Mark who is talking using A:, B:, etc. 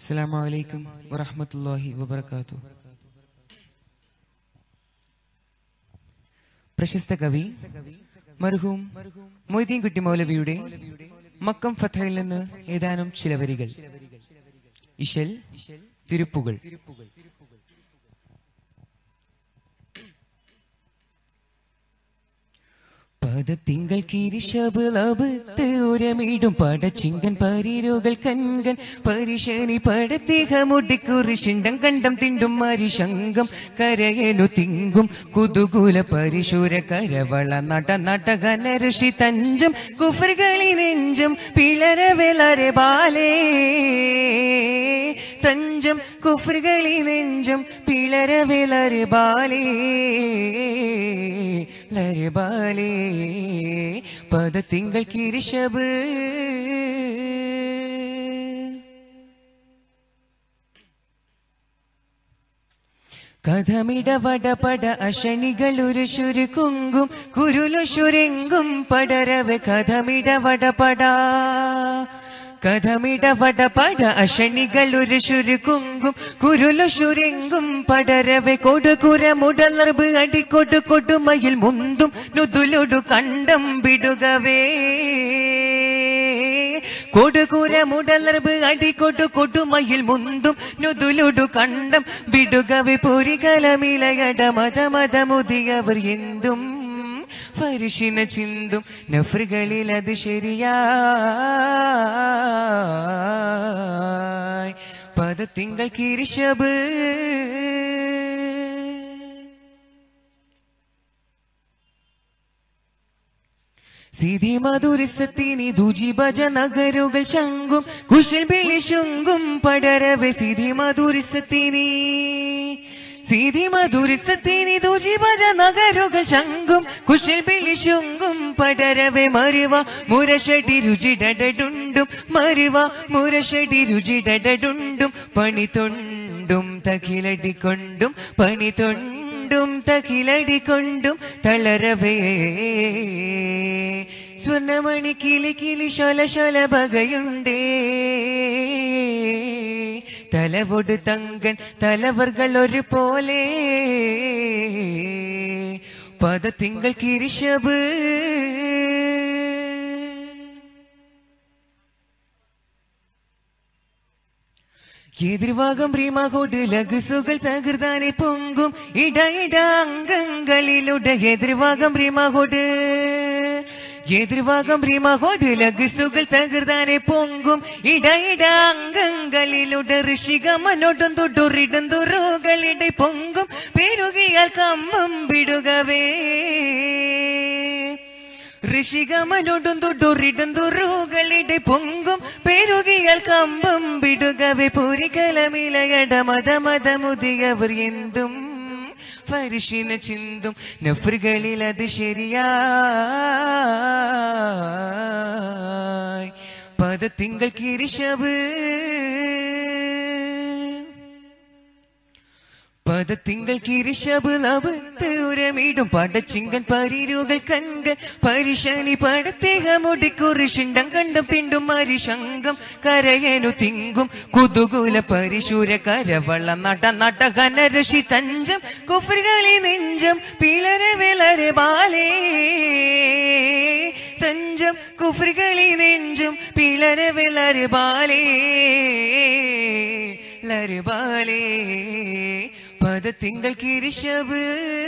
A: അസ്സലാമു അലൈക്കും വറഹ്മത്തുള്ളാഹി വബറകാതുഹു പ്രശസ്ത കവി മർഹൂം മൊയ്തീൻ കുട്ടി മൗലവിയുടെ മക്കം ഫത്തയിൽ നിന്ന് ഏതാനും ചില വരികൾ ഇശൽ തിരുപ്പുകൾ പദത്തിങ്കൾ കിരിശബുലബത്ത് ഉരമിടും പടച്ചിങ്കൻ പരിരുകൾ കൻകൻ പരിശനി പടത്തിഹമുടിക്കുറിശിണ്ടം കണ്ടം തിണ്ടും മരിശങ്കം കരയനു തിങ്കും കുതുകുല പരിശൂര കരവള നട നടകന ഋഷി തഞ്ചം കുഫറുകളി നെഞ്ചം പിളര വെളരെ ബാലേ തഞ്ചം കുഫറുകളി നെഞ്ചം പിളര വെളരെ ബാലേ ലരെ ബാലേ പദത്തിങ്കൾ കിരിശബ് കഥമിടവട പട അശനികളൊരു ശുരുക്കുങ്കും കുരുലുശുരെങ്കും പടരവ് കഥമിടവട പടാ കഥമിടവട പട അശനികളൊരു ശുരുക്കുങ്കും കുരുലുശുരെങ്കും പടരവെ കൊടുകുര മുടലർബ് അടിക്കൊടു കൊടുമയിൽ മുന്തും നുതുലൊടു കണ്ടം വിടുകവേ കൊടുകുര മുടലർബ് അടികൊടു കൊടുമയിൽ മുന്തും നുതുലുടു കണ്ടം വിടുകവെ പൊരികലമിലയട മത മതമുതിയവർ എന്തും ഫരിശിന ചിന്തും നഫറുകളിൽ അത് ശരിയായി പദത്തിങ്കൾ കിരിശബ് സിധി മധുരിസത്തിനി ദുജി ഭജ നഗരുകൾ ശങ്കും കുശൽ വിളിശുങ്കും പടരവെ സിധി മധുരിസത്തിനി സിധി മധുരിസത്തിനി ദുജി ഭജ നഗരുകൾ ശങ്കും കുശൽ വിളിശുങ്കും പടരവെ മരുവ മുരശടി രുചിടടുണ്ടും മരുവ മുരശടി രുചിടടുണ്ടും പണി തൊണ്ടും തകിലടിക്കൊണ്ടും പണി തൊണ്ടും കൊണ്ടും തകിലടി കൊണ്ടും തളരവേ സ്വർണമണി കിളി കിളി ശൊല ശൊല ബകയുണ്ടേ തലവൊട് തങ്കൻ തലവർകൾ ഒരു പോലെ പദത്തിങ്കൾ കിരിശബ് എതിർഭാഗം പ്രീമാകോട്ട് ലഘുസുകൾ തകർത്താനെ പൊങ്കും ഇട ഇട അംഗങ്ങളിലുടെ എതിർഭാഗം പ്രീമാകോട്ട് എതിർഭാഗം പ്രീമാകോട്ട് ലഘുസുകൾ തകർത്താനെ പൊങ്കും ഇട ഇട അംഗങ്ങളിലുടെ ഋഷികമനോട്ടും തൊട്ടുറിടും തുറോകളിടെ പൊങ്കും പെരുകിയാൽ കമ്മം വിടുകവേ ഋഷികമനോടും തൊട്ടുറിടും തുറൂകളിടെ പൊങ്കും പെരുകിയാൽ കമ്പം വിടുകവെ പുരികലമിലയട മത മതമുതിയവർ എന്തും പരിശീന ചിന്തും നഫറുകളിൽ അത് ശരിയായി പദത്തിങ്കൾ കിരിശബ് പദത്തിങ്കൾ കിരിശബുലബത്ത് ഉരമിടും പടച്ചിങ്കൻ പരിരുകൾ കൺകൻ പരിശനി പടത്തേഹമുടിക്കുറിശിണ്ടം കണ്ടും പിണ്ടും മരിശങ്കം കരയനു തിങ്കും കുതുകുല പരിശൂര കരവള നട നടകന ഋഷി തഞ്ചം കുഫറുകളി നെഞ്ചം പിളര വിളരെ ബാലേ തഞ്ചം കുഫറുകളി നെഞ്ചും പിളര വിളരെ ബാലേ ലരുബാലേ പദത്തിങ്കൾ കിരിശബ്